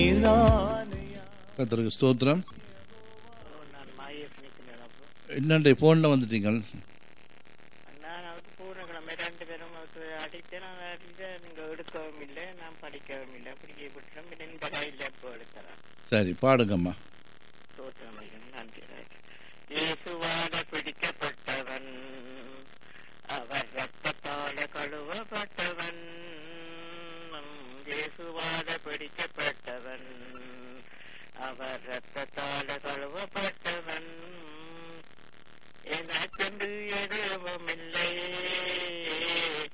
கத்தருக்கு ஸ்தோத்திரம் நான் மாயேஸ் நிற்கிறேன் அப்போ என்னண்டே ஃபோனில் வந்துட்டீங்கள் நான் அவருக்கு பூர்ணக்கிழமை ரெண்டு பேரும் அவருக்கு அடித்தேன் நான் அடித்தேன் நீங்கள் எடுக்கவும் இல்லை நான் படிக்கவும் இல்லை பிடிக்க விட்டுறோம் பின்ன இந்த கையில் எப்போ எடுக்கிறேன் சரி பாடுங்கம்மா ஸ்தோத்திரம் நன்றி இயேசுவால பிடிக்கப்பட்டவன் அவர் ரத்தத்தால கழுவப்பட்டவன் இயேசுவால பிடிக்கப்பட்டவன் அவர் ரத்தத்தால கழுவப்பட்டவன் எனக்கென்று எதுவும் இல்லை